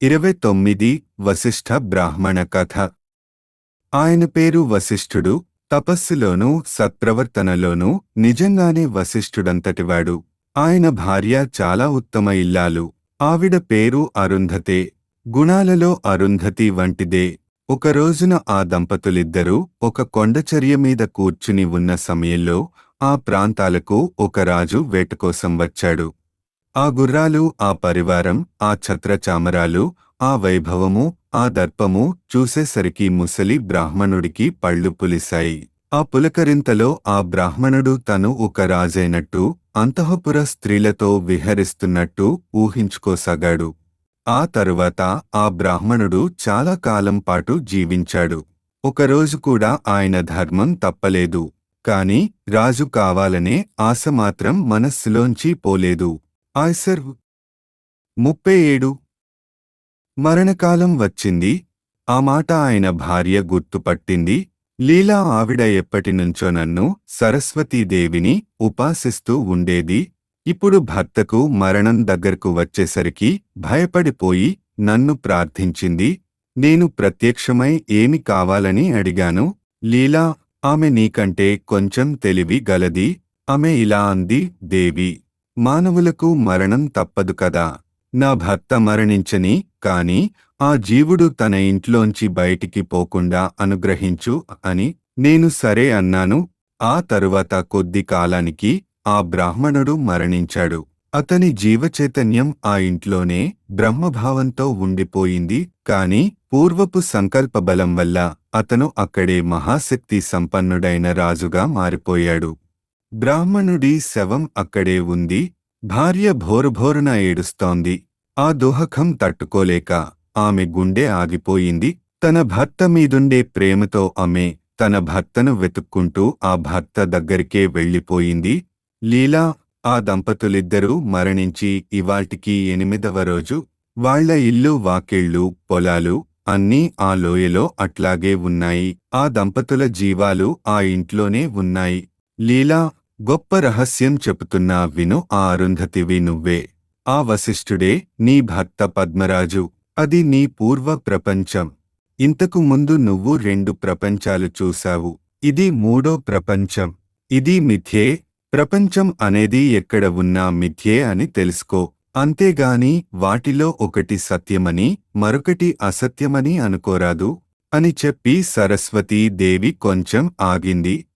ఇరవై తొమ్మిది వశిష్ఠ బ్రాహ్మణ కథ ఆయన పేరు వశిష్ఠుడు తపస్సులోనూ సత్ప్రవర్తనలోనూ నిజంగానే వశిష్ఠుడంతటివాడు ఆయన భార్య చాలా ఉత్తమ ఇల్లాలు ఆవిడ పేరు అరుంధతే గుణాలలో అరుంధతి వంటిదే ఒక రోజున ఆ దంపతులిద్దరూ ఒక కొండచర్య మీద కూర్చుని ఉన్న సమయంలో ఆ ప్రాంతాలకు ఒక రాజు వేటకోసం వచ్చాడు ఆ గుర్రాలు ఆ పరివారం ఆ ఛత్రచామరాలు ఆ వైభవము ఆ దర్పము చూసేసరికి ముసలి బ్రాహ్మణుడికి పళ్ళు పులిశాయి ఆ పులకరింతలో ఆ బ్రాహ్మణుడు తను ఒక రాజైనట్టు అంతఃపుర స్త్రీలతో విహరిస్తున్నట్టు ఊహించుకోసాగాడు ఆ తరువాత ఆ బ్రాహ్మణుడు చాలా కాలం పాటు జీవించాడు ఒకరోజు కూడా ఆయన ధర్మం తప్పలేదు కాని రాజు కావాలనే ఆశ మాత్రం మనస్సులోంచి పోలేదు ఆయ్సర్ ముప్పై ఏడు మరణకాలం వచ్చింది ఆ మాట ఆయన భార్య గుర్తుపట్టింది లీలా ఆవిడ ఎప్పటినుంచో నన్ను సరస్వతీదేవిని ఉపాసిస్తూ ఉండేది ఇప్పుడు భర్తకు మరణం దగ్గరకు వచ్చేసరికి భయపడిపోయి నన్ను ప్రార్థించింది నేను ప్రత్యక్షమై ఏమి కావాలని అడిగాను లీలా ఆమె నీకంటే కొంచెం తెలివి గలది ఆమె ఇలా అంది దేవి మానవులకు మరణం తప్పదు కదా నా భర్త మరణించని కాని ఆ జీవుడు తన ఇంట్లోంచి బయటికి పోకుండా అనుగ్రహించు అని నేను సరే అన్నాను ఆ తరువాత కొద్ది కాలానికి ఆ బ్రాహ్మణుడు మరణించాడు అతని జీవచైతన్యం ఆ ఇంట్లోనే బ్రహ్మభావంతో ఉండిపోయింది కాని పూర్వపు సంకల్పబలం వల్ల అతను అక్కడే మహాశక్తి సంపన్నుడైన రాజుగా మారిపోయాడు బ్రాహ్మణుడి శవం అక్కడే ఉంది భార్య భోరుభోరున ఏడుస్తోంది ఆ దుహకం తట్టుకోలేక ఆమె గుండె ఆగిపోయింది తన భర్త మీదుండే ప్రేమతో ఆమె తన భర్తను వెతుక్కుంటూ ఆ భర్త దగ్గరికే వెళ్ళిపోయింది లీలా ఆ దంపతులిద్దరూ మరణించి ఇవాల్టికి ఎనిమిదవ రోజు వాళ్ల ఇల్లు వాకిళ్ళు పొలాలు అన్నీ ఆ లోయలో అట్లాగే ఉన్నాయి ఆ దంపతుల జీవాలు ఆ ఇంట్లోనే ఉన్నాయి లీలా గొప్ప రహస్యం చెబుతున్నా విను ఆ అరుంధతివి నువ్వే ఆ వశిష్ఠుడే నీ భర్త పద్మరాజు అది నీ పూర్వ ప్రపంచం ఇంతకు ముందు నువ్వు రెండు ప్రపంచాలు చూశావు ఇది మూడో ప్రపంచం ఇది మిథ్యే ప్రపంచం అనేది ఎక్కడ ఉన్నా మిథ్యే అని తెలుసుకో అంతేగాని వాటిలో ఒకటి సత్యమని మరొకటి అసత్యమని అనుకోరాదు అని చెప్పి సరస్వతీ దేవి కొంచెం ఆగింది